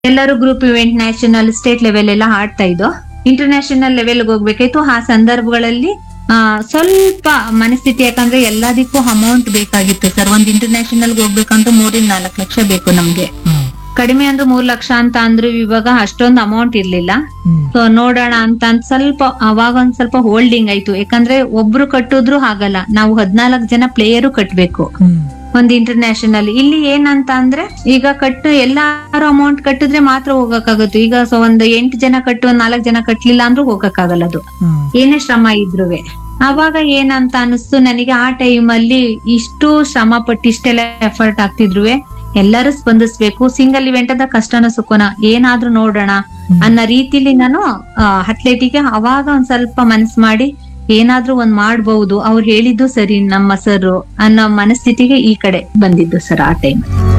ಎಲ್ಲರೂ group event national state level ಎಲ್ಲ ಆಡ್ತಾ ಇದ್ದು ಇಂಟರ್ನ್ಯಾಷನಲ್ ಲೆವೆಲ್ ಹೋಗ್ಬೇಕಾಯ್ತು ಆ ಸಂದರ್ಭಗಳಲ್ಲಿ ಆ, ಸ್ವಲ್ಪ ಮನಸ್ಥಿತಿ ಯಾಕಂದ್ರೆ ಎಲ್ಲದಕ್ಕೂ ಅಮೌಂಟ್ ಬೇಕಾಗಿತ್ತು ಸರ್ ಒಂದ್ ಇಂಟರ್ನ್ಯಾಷನಲ್ ಹೋಗ್ಬೇಕಂತ ಮೂರಿಂದ ನಾಲ್ಕು ಲಕ್ಷ ಬೇಕು ನಮ್ಗೆ ಹ್ಮ್ ಕಡಿಮೆ ಅಂದ್ರೆ ಮೂರ್ ಲಕ್ಷ ಅಂತ ಅಂದ್ರೆ ಇವಾಗ ಅಷ್ಟೊಂದು ಅಮೌಂಟ್ ಇರ್ಲಿಲ್ಲ ಹ್ಮ್ ಸೊ ನೋಡೋಣ ಅಂತ ಅಂದ್ ಸ್ವಲ್ಪ ಅವಾಗ ಒಂದ್ ಸ್ವಲ್ಪ ಹೋಲ್ಡಿಂಗ್ ಆಯ್ತು ಯಾಕಂದ್ರೆ ಒಬ್ರು ಕಟ್ಟಿದ್ರು ಆಗಲ್ಲ ನಾವು ಹದ್ನಾಲ್ಕು ಜನ ಪ್ಲೇಯರು ಕಟ್ಬೇಕು ಹ್ಮ್ ಒಂದ್ ಇಂಟರ್ನ್ಯಾಷನಲ್ ಇಲ್ಲಿ ಏನಂತ ಅಂದ್ರೆ ಈಗ ಕಟ್ಟು ಎಲ್ಲಾರು ಅಮೌಂಟ್ ಕಟ್ಟಿದ್ರೆ ಮಾತ್ರ ಹೋಗಕ್ಕಾಗುತ್ತೆ ಈಗ ಸೊ ಒಂದು ಎಂಟು ಜನ ಕಟ್ಟು ಒಂದ್ ನಾಲ್ಕು ಜನ ಕಟ್ಲಿಲ್ಲ ಅಂದ್ರೂ ಹೋಗಕ್ಕಾಗಲ್ಲ ಅದು ಹ್ಮ್ ಏನೇ ಶ್ರಮ ಇದ್ರುವೆ ಅವಾಗ ಏನಂತ ಅನಿಸ್ತು ನನಗೆ ಆ ಟೈಮ್ ಅಲ್ಲಿ ಇಷ್ಟು ಶ್ರಮ ಪಟ್ಟು ಇಷ್ಟೆಲ್ಲ ಎಫರ್ಟ್ ಆಗ್ತಿದ್ರುವೆ ಎಲ್ಲರೂ ಸ್ಪಂದಿಸ್ಬೇಕು ಸಿಂಗಲ್ ಇವೆಂಟ್ ಅಂತ ಕಷ್ಟನ ಸುಖನ ಏನಾದ್ರೂ ನೋಡೋಣ ಅನ್ನೋ ರೀತಿಲಿ ನಾನು ಅಥ್ಲೆಟಿಗೆ ಅವಾಗ ಒಂದ್ ಸ್ವಲ್ಪ ಮನಸ್ ಮಾಡಿ ಏನಾದ್ರೂ ಒಂದ್ ಮಾಡ್ಬಹುದು ಅವ್ರು ಹೇಳಿದ್ದು ಸರಿ ನಮ್ಮ ಸರ್ ಅನ್ನೋ ಮನಸ್ಥಿತಿಗೆ ಈ ಕಡೆ ಬಂದಿದ್ದು ಸರ್ ಆ ಟೈಮ್